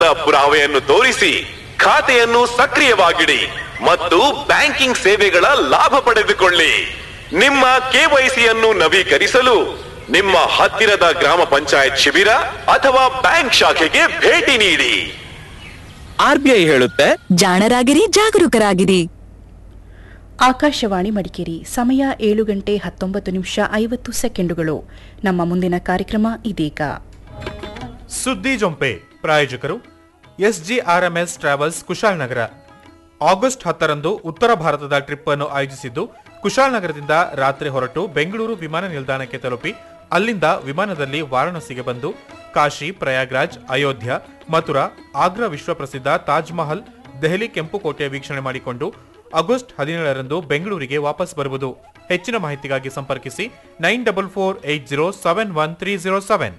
ಪುರಾವೆಯನ್ನು ತೋರಿಸಿ ಖಾತೆಯನ್ನು ಸಕ್ರಿಯವಾಗಿಡಿ ಮತ್ತು ಬ್ಯಾಂಕಿಂಗ್ ಸೇವೆಗಳ ಲಾಭ ಪಡೆದುಕೊಳ್ಳಿ ನಿಮ್ಮ ಕೆವೈಸಿಯನ್ನು ನವೀಕರಿಸಲು ನಿಮ್ಮ ಹತ್ತಿರದ ಗ್ರಾಮ ಪಂಚಾಯತ್ ಶಿಬಿರ ಅಥವಾ ಬ್ಯಾಂಕ್ ಶಾಖೆಗೆ ಭೇಟಿ ನೀಡಿ ಆರ್ಬಿಐ ಹೇಳುತ್ತೆ ಜಾಣರಾಗಿರಿ ಜಾಗರೂಕರಾಗಿರಿ ಆಕಾಶವಾಣಿ ಮಡಿಕೇರಿ ಸಮಯ ಏಳು ಗಂಟೆ ಹತ್ತೊಂಬತ್ತು ನಿಮಿಷ ಐವತ್ತು ಸೆಕೆಂಡುಗಳು ನಮ್ಮ ಮುಂದಿನ ಕಾರ್ಯಕ್ರಮ ಇದೀಗ ಸುದ್ದಿ ಜೊಂಪೆ ಪ್ರಾಯೋಜಕರು ಎಸ್ಜಿಆರ್ಎಂಎಸ್ ಟ್ರಾವೆಲ್ಸ್ ಕುಶಾಲನಗರ ಆಗಸ್ಟ್ ಹತ್ತರಂದು ಉತ್ತರ ಭಾರತದ ಟ್ರಿಪ್ ಅನ್ನು ಆಯೋಜಿಸಿದ್ದು ಕುಶಾಲನಗರದಿಂದ ರಾತ್ರಿ ಹೊರಟು ಬೆಂಗಳೂರು ವಿಮಾನ ನಿಲ್ದಾಣಕ್ಕೆ ತಲುಪಿ ಅಲ್ಲಿಂದ ವಿಮಾನದಲ್ಲಿ ವಾರಾಣಸಿಗೆ ಬಂದು ಕಾಶಿ ಪ್ರಯಾಗ್ರಾಜ್ ಅಯೋಧ್ಯ ಮಥುರಾ ಆಗ್ರಾ ವಿಶ್ವಪ್ರಸಿದ್ಧ ತಾಜ್ ಮಹಲ್ ದೆಹಲಿ ಕೆಂಪುಕೋಟೆ ವೀಕ್ಷಣೆ ಮಾಡಿಕೊಂಡು ಆಗಸ್ಟ್ ಹದಿನೇಳರಂದು ಬೆಂಗಳೂರಿಗೆ ವಾಪಸ್ ಬರುವುದು ಹೆಚ್ಚಿನ ಮಾಹಿತಿಗಾಗಿ ಸಂಪರ್ಕಿಸಿ nine double four eight zero seven one three zero seven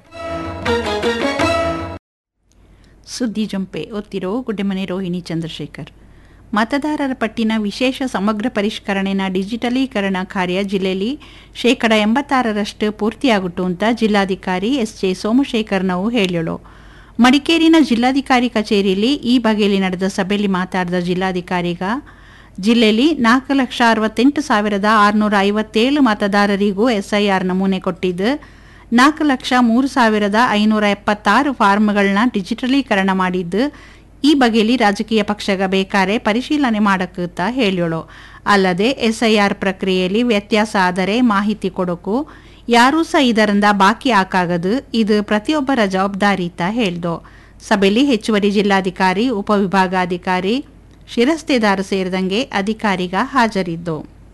ಸುದ್ದಿ ಜಂಪೆ ಒತ್ತಿರೋ ಗುಡ್ಡೆಮನೆ ರೋಹಿಣಿ ಚಂದ್ರಶೇಖರ್ ಮತದಾರರ ಪಟ್ಟಿನ ವಿಶೇಷ ಸಮಗ್ರ ಪರಿಷ್ಕರಣೆನ ಡಿಜಿಟಲೀಕರಣ ಕಾರ್ಯ ಜಿಲ್ಲೆಯಲ್ಲಿ ಶೇಕಡ ಎಂಬತ್ತಾರರಷ್ಟು ಪೂರ್ತಿಯಾಗುಟ್ಟು ಅಂತ ಜಿಲ್ಲಾಧಿಕಾರಿ ಎಸ್ ಜೆ ಸೋಮಶೇಖರ್ನವು ಹೇಳಿಳು ಮಡಿಕೇರಿನ ಜಿಲ್ಲಾಧಿಕಾರಿ ಕಚೇರಿಯಲ್ಲಿ ಈ ಬಗೆಯಲ್ಲಿ ನಡೆದ ಸಭೆಯಲ್ಲಿ ಮಾತಾಡಿದ ಜಿಲ್ಲಾಧಿಕಾರಿಗ ಜಿಲ್ಲೆಯಲ್ಲಿ ನಾಲ್ಕು ಲಕ್ಷ ಅರವತ್ತೆಂಟು ಸಾವಿರದ ಆರುನೂರ ಐವತ್ತೇಳು ಮತದಾರರಿಗೂ ಎಸ್ಐಆರ್ ನಮೂನೆ ಕೊಟ್ಟಿದ್ದು ನಾಲ್ಕು ಲಕ್ಷ ಮೂರು ಸಾವಿರದ ಐನೂರ ಎಪ್ಪತ್ತಾರು ಫಾರ್ಮ್ಗಳನ್ನ ಡಿಜಿಟಲೀಕರಣ ಮಾಡಿದ್ದು ಈ ಬಗೆಯಲ್ಲಿ ರಾಜಕೀಯ ಪಕ್ಷಗ ಬೇಕಾರೆ ಪರಿಶೀಲನೆ ಮಾಡಕ್ಕಂತ ಹೇಳ್ಯೋಳು ಅಲ್ಲದೆ ಎಸ್ಐಆರ್ ಪ್ರಕ್ರಿಯೆಯಲ್ಲಿ ವ್ಯತ್ಯಾಸ ಆದರೆ ಮಾಹಿತಿ ಕೊಡೋಕು ಯಾರೂ ಸಹ ಇದರಿಂದ ಬಾಕಿ ಹಾಕಾಗದು ಇದು ಪ್ರತಿಯೊಬ್ಬರ ಜವಾಬ್ದಾರಿ ಅಂತ ಹೇಳ್ದು ಸಭೆಯಲ್ಲಿ ಹೆಚ್ಚುವರಿ ಜಿಲ್ಲಾಧಿಕಾರಿ ಉಪವಿಭಾಗಾಧಿಕಾರಿ ಶಿರಸ್ತೇದಾರ ಸೇರಿದಂಗೆ ಅಧಿಕಾರಿಗ ಹಾಜರಿದ್ದು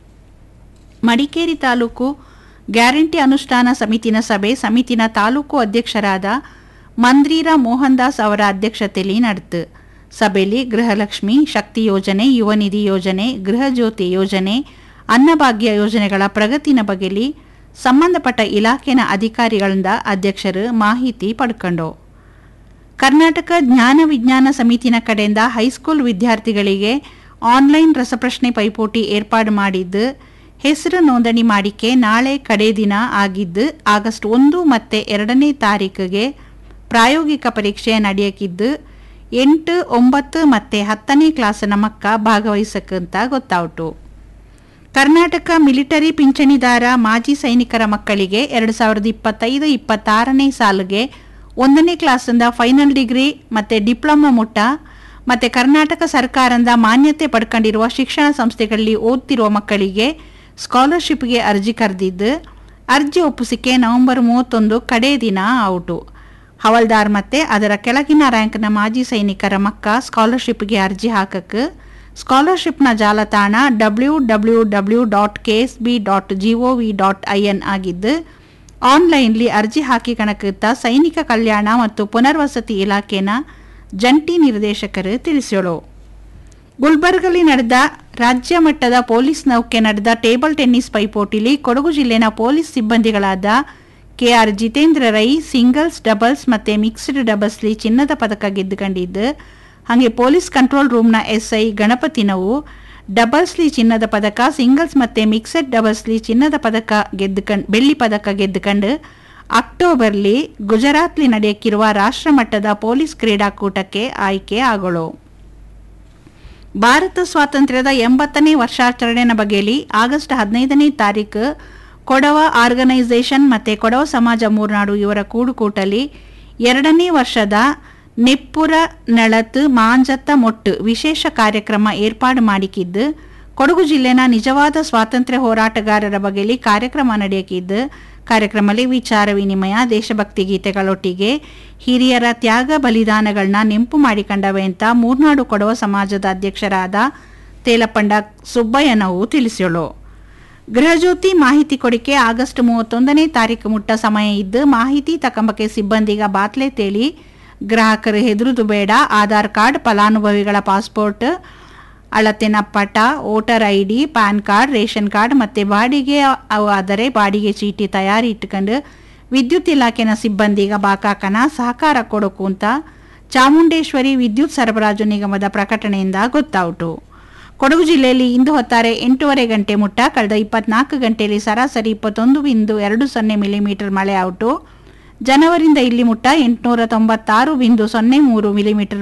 ಮಡಿಕೇರಿ ತಾಲೂಕು ಗ್ಯಾರಂಟಿ ಅನುಷ್ಠಾನ ಸಮಿತಿನ ಸಭೆ ಸಮಿತಿನ ತಾಲೂಕು ಅಧ್ಯಕ್ಷರಾದ ಮಂದ್ರೀರ ಮೋಹನ್ ದಾಸ್ ಅವರ ಅಧ್ಯಕ್ಷತೆಯಲ್ಲಿ ನಡೆತು ಸಭೆಯಲ್ಲಿ ಗೃಹಲಕ್ಷ್ಮಿ ಶಕ್ತಿ ಯೋಜನೆ ಯುವ ನಿಧಿ ಯೋಜನೆ ಗೃಹ ಜ್ಯೋತಿ ಯೋಜನೆ ಅನ್ನಭಾಗ್ಯ ಯೋಜನೆಗಳ ಪ್ರಗತಿನ ಬಗೆಯಲ್ಲಿ ಸಂಬಂಧಪಟ್ಟ ಇಲಾಖೆನ ಅಧಿಕಾರಿಗಳಿಂದ ಅಧ್ಯಕ್ಷರು ಮಾಹಿತಿ ಪಡ್ಕೊಂಡು ಕರ್ನಾಟಕ ಜ್ಞಾನ ವಿಜ್ಞಾನ ಸಮಿತಿನ ಕಡೆಯಿಂದ ಹೈಸ್ಕೂಲ್ ವಿದ್ಯಾರ್ಥಿಗಳಿಗೆ ಆನ್ಲೈನ್ ರಸಪ್ರಶ್ನೆ ಪೈಪೋಟಿ ಏರ್ಪಾಡು ಮಾಡಿದ್ದು ಹೆಸರು ನೋಂದಣಿ ಮಾಡಿಕೆ ನಾಳೆ ಕಡೆ ದಿನ ಆಗಿದ್ದು ಆಗಸ್ಟ್ ಒಂದು ಮತ್ತು ಎರಡನೇ ತಾರೀಕಿಗೆ ಪ್ರಾಯೋಗಿಕ ಪರೀಕ್ಷೆ ನಡೆಯಕ್ಕಿದ್ದು ಎಂಟು ಒಂಬತ್ತು ಮತ್ತು ಹತ್ತನೇ ಕ್ಲಾಸಿನ ಮಕ್ಕ ಭಾಗವಹಿಸಕ್ಕಂತ ಗೊತ್ತಾಯಿತು ಕರ್ನಾಟಕ ಮಿಲಿಟರಿ ಪಿಂಚಣಿದಾರ ಮಾಜಿ ಸೈನಿಕರ ಮಕ್ಕಳಿಗೆ ಎರಡು ಸಾವಿರದ ಇಪ್ಪತ್ತೈದು ಇಪ್ಪತ್ತಾರನೇ ಸಾಲಿಗೆ ಒಂದನೇ ಕ್ಲಾಸಿಂದ ಫೈನಲ್ ಡಿಗ್ರಿ ಮತ್ತು ಡಿಪ್ಲೊಮಾ ಮುಟ್ಟ ಮತ್ತು ಕರ್ನಾಟಕ ಸರ್ಕಾರದಿಂದ ಮಾನ್ಯತೆ ಪಡ್ಕೊಂಡಿರುವ ಶಿಕ್ಷಣ ಸಂಸ್ಥೆಗಳಲ್ಲಿ ಓದ್ತಿರುವ ಮಕ್ಕಳಿಗೆ ಸ್ಕಾಲರ್ಶಿಪ್ಗೆ ಅರ್ಜಿ ಕರೆದಿದ್ದು ಅರ್ಜಿ ಒಪ್ಪಿಸಿಕೆ ನವೆಂಬರ್ ಮೂವತ್ತೊಂದು ಕಡೇ ದಿನ ಔಟು ಹವಲ್ದಾರ್ ಮತ್ತು ಅದರ ಕೆಳಗಿನ ರ್ಯಾಂಕ್ನ ಮಾಜಿ ಸೈನಿಕರ ಮಕ್ಕ ಸ್ಕಾಲರ್ಶಿಪ್ಗೆ ಅರ್ಜಿ ಹಾಕಕ್ಕೆ ಸ್ಕಾಲರ್ಶಿಪ್ನ ಜಾಲತಾಣ W W W dot K S B dot G O V dot I N ಆಗಿದ್ದು ಆನ್ಲೈನ್ಲಿ ಅರ್ಜಿ ಹಾಕಿ ಕಣಕುತ್ತ ಸೈನಿಕ ಕಲ್ಯಾಣ ಮತ್ತು ಪುನರ್ವಸತಿ ಇಲಾಖೆನ ಜಂಟಿ ನಿರ್ದೇಶಕರು ತಿಳಿಸ್ಯೋಳು ಗುಲ್ಬರ್ಗಲ್ಲಿ ನಡೆದ ರಾಜ್ಯ ಮಟ್ಟದ ಪೊಲೀಸ್ ನೌಕೆ ನಡೆದ ಟೇಬಲ್ ಟೆನ್ನಿಸ್ ಪೈಪೋಟಿಲಿ ಕೊಡಗು ಜಿಲ್ಲೆನ ಪೊಲೀಸ್ ಸಿಬ್ಬಂದಿಗಳಾದ K R Jitendra Rai singles doubles ಮತ್ತು ಮಿಕ್ಸ್ಡ್ ಡಬಲ್ಸ್ಲಿ ಚಿನ್ನದ ಪದಕ ಗೆದ್ದುಕೊಂಡಿದ್ದು ಹಾಗೆ ಪೊಲೀಸ್ ಕಂಟ್ರೋಲ್ ರೂಮ್ನ ಎಸ್ಐ ಗಣಪತಿನವು ಡಬಲ್ಸ್ಲಿ ಚಿನ್ನದ ಪದಕ ಸಿಂಗಲ್ಸ್ ಮತ್ತು ಮಿಕ್ಸೆಡ್ ಡಬಲ್ಸ್ಲಿ ಚಿನ್ನದ ಪದಕ ಗೆದ್ದುಕಂಡು ಬೆಳ್ಳಿ ಪದಕ ಗೆದ್ದುಕೊಂಡು ಅಕ್ಟೋಬರ್ಲಿ ಗುಜರಾತ್ಲಿ ನಡೆಯಕ್ಕಿರುವ ರಾಷ್ಟ್ರಮಟ್ಟದ ಪೊಲೀಸ್ ಕ್ರೀಡಾಕೂಟಕ್ಕೆ ಆಯ್ಕೆ ಆಗೋಳು ಭಾರತ ಸ್ವಾತಂತ್ರ್ಯದ ಎಂಬತ್ತನೇ ವರ್ಷಾಚರಣೆಯ ಬಗೆಯಲ್ಲಿ ಆಗಸ್ಟ್ ಹದಿನೈದನೇ ತಾರೀಕು ಕೊಡವ ಆರ್ಗನೈಸೇಷನ್ ಮತ್ತು ಕೊಡವ ಸಮಾಜ ಮೂರ್ನಾಡು ಇವರ ಕೂಡುಕೂಟಲಿ ಎರಡನೇ ವರ್ಷದ ನೆಪ್ಪುರ ನಳತ್ ಮಾಂಜತ್ತ ಮೊಟ್ಟು ವಿಶೇಷ ಕಾರ್ಯಕ್ರಮ ಏರ್ಪಾಡು ಮಾಡಿಕಿದ್ದು ಕೊಡಗು ಜಿಲ್ಲೆನ ನಿಜವಾದ ಸ್ವಾತಂತ್ರ್ಯ ಹೋರಾಟಗಾರರ ಬಗೆಯಲ್ಲಿ ಕಾರ್ಯಕ್ರಮ ನಡೆಯಕ್ಕಿದ್ದು ಕಾರ್ಯಕ್ರಮದಲ್ಲಿ ವಿಚಾರ ವಿನಿಮಯ ದೇಶಭಕ್ತಿ ಗೀತೆಗಳೊಟ್ಟಿಗೆ ಹಿರಿಯರ ತ್ಯಾಗ ಬಲಿದಾನಗಳನ್ನ ನೆಂಪು ಮಾಡಿಕೊಂಡವೆ ಅಂತ ಮೂರ್ನಾಡು ಕೊಡವ ಸಮಾಜದ ಅಧ್ಯಕ್ಷರಾದ ತೇಲಪಂಡ ಸುಬ್ಬಯ್ಯನವು ತಿಳಿಸ್ಯೋಳು ಗೃಹಜ್ಯೋತಿ ಮಾಹಿತಿ ಕೊಡಿಕೆ ಆಗಸ್ಟ್ ಮೂವತ್ತೊಂದನೇ ತಾರೀಕು ಮುಟ್ಟ ಸಮಯ ಇದ್ದು ಮಾಹಿತಿ ತಕಂಬಕ್ಕೆ ಸಿಬ್ಬಂದಿಗ ಬಾತ್ಲೆ ತೇಳಿ ಗ್ರಾಹಕರು ಹೆದರುದು ಬೇಡ ಆಧಾರ್ ಕಾರ್ಡ್ ಫಲಾನುಭವಿಗಳ ಪಾಸ್ಪೋರ್ಟ್ ಅಳತೆನ ಪಟ voter I D pan card ration card ಮತ್ತು ಬಾಡಿಗೆ ಅವು ಆದರೆ ಬಾಡಿಗೆ ಚೀಟಿ ತಯಾರಿ ಇಟ್ಕೊಂಡು ವಿದ್ಯುತ್ ಇಲಾಖೆನ ಸಿಬ್ಬಂದಿಗ ಬಾಕಾಕನ ಸಹಕಾರ ಕೊಡೋಕು ಅಂತ ಚಾಮುಂಡೇಶ್ವರಿ ವಿದ್ಯುತ್ ಸರಬರಾಜು ನಿಗಮದ ಪ್ರಕಟಣೆಯಿಂದ ಗೊತ್ತಾಯಿತು ಕೊಡಗು ಜಿಲ್ಲೆಯಲ್ಲಿ ಇಂದು ಹೊತ್ತಾರೆ ಎಂಟೂವರೆ ಗಂಟೆ ಮುಟ್ಟ ಕಳೆದ ಇಪ್ಪತ್ನಾಲ್ಕು ಗಂಟೆಯಲ್ಲಿ ಸರಾಸರಿ ಇಪ್ಪತ್ತೊಂದು ಬಿಂದು ಎರಡು ಸೊನ್ನೆ ಮಿಲಿಮೀಟರ್ ಮಳೆ ಔಟು ಜನವರಿಂದ ಇಲ್ಲಿ ಮುಟ್ಟ ಎಂಟುನೂರ ತೊಂಬತ್ತಾರು ಬಿಂದು ಸೊನ್ನೆ ಮೂರು ಮಿಲಿಮೀಟರ್